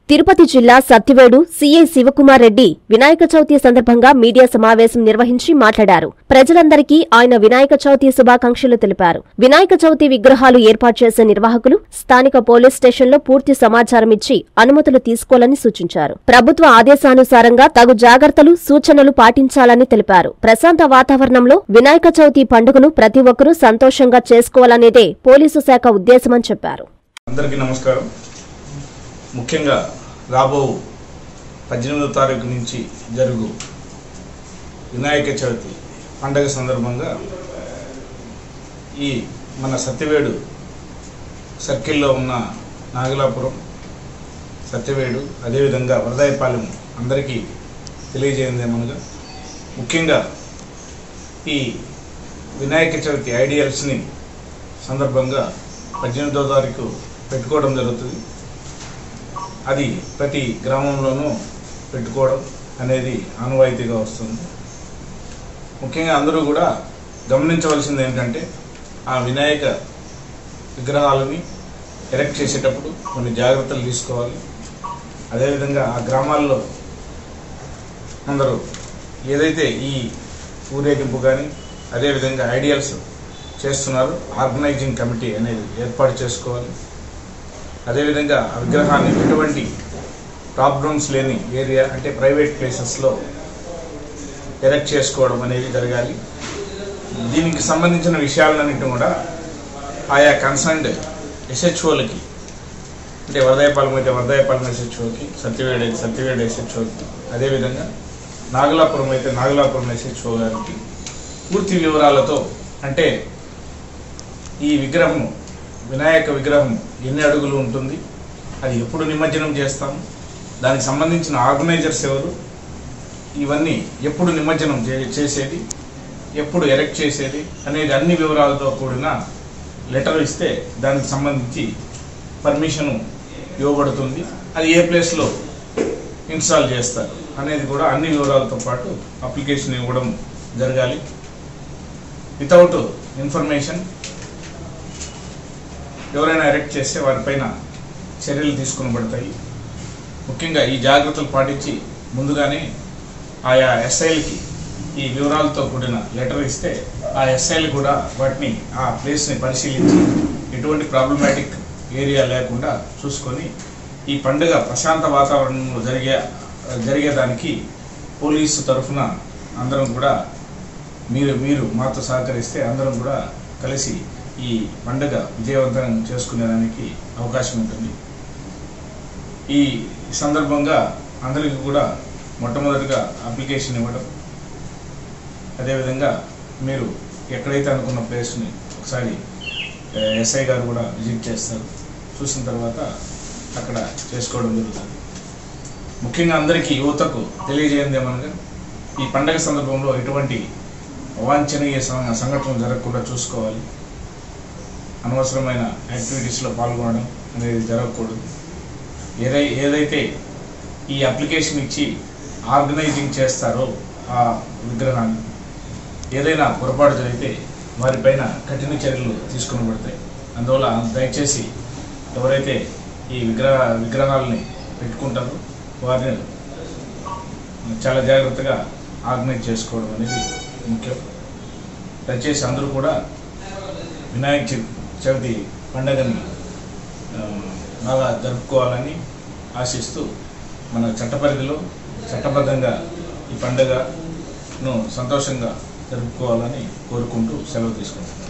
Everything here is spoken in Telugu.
తిరుపతి జిల్లా సత్యవేడు సీఐ శివకుమార్ రెడ్డి వినాయక చవితి సందర్భంగా మీడియా సమావేశం నిర్వహించి మాట్లాడారు ప్రజలందరికీ ఆయన వినాయక చవితి శుభాకాంక్షలు తెలిపారు వినాయక చవితి విగ్రహాలు ఏర్పాటు చేసే నిర్వాహకులు స్థానిక పోలీస్ స్టేషన్లో పూర్తి సమాచారం ఇచ్చి అనుమతులు తీసుకోవాలని సూచించారు ప్రభుత్వ ఆదేశానుసారంగా తగు జాగ్రత్తలు సూచనలు పాటించాలని తెలిపారు ప్రశాంత వాతావరణంలో వినాయక చవితి పండుగను ప్రతి ఒక్కరూ సంతోషంగా చేసుకోవాలనేదే పోలీసు శాఖ ఉద్దేశమని చెప్పారు అందరికీ నమస్కారం ముఖ్యంగా రాబో పద్దెనిమిదో తారీఖు నుంచి జరుగు వినాయక చవితి పండగ సందర్భంగా ఈ మన సత్యవేడు సర్కిల్లో ఉన్న నాగలాపురం సత్యవేడు అదేవిధంగా వరదాయపాలెం అందరికీ తెలియజేయదేమనగా ముఖ్యంగా ఈ వినాయక చవితి ఐడియల్స్ని సందర్భంగా పద్దెనిమిదో తారీఖు పెట్టుకోవడం జరుగుతుంది అది ప్రతి గ్రామంలోనూ పెట్టుకోవడం అనేది ఆనవాయితీగా వస్తుంది ముఖ్యంగా అందరూ కూడా గమనించవలసింది ఏంటంటే ఆ వినాయక విగ్రహాలని ఎరెక్ట్ చేసేటప్పుడు కొన్ని జాగ్రత్తలు తీసుకోవాలి అదేవిధంగా ఆ గ్రామాల్లో అందరూ ఏదైతే ఈ ఊరేగింపు కానీ అదేవిధంగా ఐడియల్స్ చేస్తున్నారు ఆర్గనైజింగ్ కమిటీ అనేది ఏర్పాటు చేసుకోవాలి అదేవిధంగా ఆ విగ్రహాన్ని ఎటువంటి ప్రాబ్లమ్స్ లేని ఏరియా అంటే ప్రైవేట్ ప్లేసెస్లో ఎరెక్ట్ చేసుకోవడం అనేది జరగాలి దీనికి సంబంధించిన విషయాలన్నింటినీ కూడా ఆయా కన్సర్న్డ్ ఎస్హెచ్ఓలకి అంటే వరదాయపాలెం అయితే వరదాయపాలెం ఎస్హెచ్ఓకి సత్యవేడ అయితే సత్యవేడ ఎస్హెచ్ఓకి అదేవిధంగా నాగలాపురం అయితే నాగలాపురం ఎస్హెచ్ఓ గారికి పూర్తి వివరాలతో అంటే ఈ విగ్రహం వినాయక విగ్రహం ఎన్ని అడుగులు ఉంటుంది అది ఎప్పుడు నిమజ్జనం చేస్తాము దానికి సంబంధించిన ఆర్గనైజర్స్ ఎవరు ఇవన్నీ ఎప్పుడు నిమజ్జనం చే- చేసేది ఎప్పుడు ఎరెక్ట్ చేసేది అనేది అన్ని వివరాలతో కూడిన లెటర్ ఇస్తే దానికి సంబంధించి పర్మిషన్ ఇవ్వబడుతుంది అది ఏ ప్లేస్లో ఇన్స్టాల్ చేస్తారు అనేది కూడా అన్ని వివరాలతో పాటు అప్లికేషన్ ఇవ్వడం జరగాలి వితౌట్ ఇన్ఫర్మేషన్ ఎవరైనా ఎరెక్ట్ చేస్తే వారిపైన చర్యలు తీసుకుని పడతాయి ముఖ్యంగా ఈ జాగ్రత్తలు పాటించి ముందుగానే ఆయా ఎస్ఐలకి ఈ వివరాలతో కూడిన లెటర్ ఇస్తే ఆ ఎస్ఐలు కూడా వాటిని ఆ ప్లేస్ని పరిశీలించి ఎటువంటి ప్రాబ్లమాటిక్ ఏరియా లేకుండా చూసుకొని ఈ పండుగ ప్రశాంత వాతావరణంలో జరిగే జరిగేదానికి పోలీసు తరఫున అందరం కూడా మీరు మీరు మాతో సహకరిస్తే అందరం కూడా కలిసి ఈ పండుగ విజయవంతం చేసుకునేదానికి అవకాశం ఉంటుంది ఈ సందర్భంగా అందరికీ కూడా మొట్టమొదటిగా అప్లికేషన్ ఇవ్వడం అదేవిధంగా మీరు ఎక్కడైతే అనుకున్న ప్లేస్ని ఒకసారి ఎస్ఐ గారు కూడా విజిట్ చేస్తారు చూసిన తర్వాత అక్కడ చేసుకోవడం జరుగుతుంది ముఖ్యంగా అందరికీ యువతకు తెలియజేయండి ఏమనగా ఈ పండగ సందర్భంలో ఎటువంటి అవాంఛనీయ సం- సంఘటనలు జరగకుండా చూసుకోవాలి అనవసరమైన యాక్టివిటీస్లో పాల్గొనడం అనేది జరగకూడదు ఏదై ఏదైతే ఈ అప్లికేషన్ ఇచ్చి ఆర్గనైజింగ్ చేస్తారో ఆ విగ్రహాన్ని ఏదైనా పొరపాటు జరిగితే వారిపైన కఠిన చర్యలు తీసుకుని పడతాయి అందువల్ల దయచేసి ఎవరైతే ఈ విగ్రహ విగ్రహాలని పెట్టుకుంటారో వారిని చాలా జాగ్రత్తగా ఆర్గనైజ్ చేసుకోవడం అనేది ముఖ్యం దయచేసి అందరూ కూడా వినాయక చవి- చవితి పండుగని ఆ, బాగా జరుపుకోవాలని ఆశిస్తూ మన చట్ట పరిధిలో చట్టబద్ధంగా ఈ పండుగను సంతోషంగా జరుపుకోవాలని కోరుకుంటూ సెలవు తీసుకుంటాం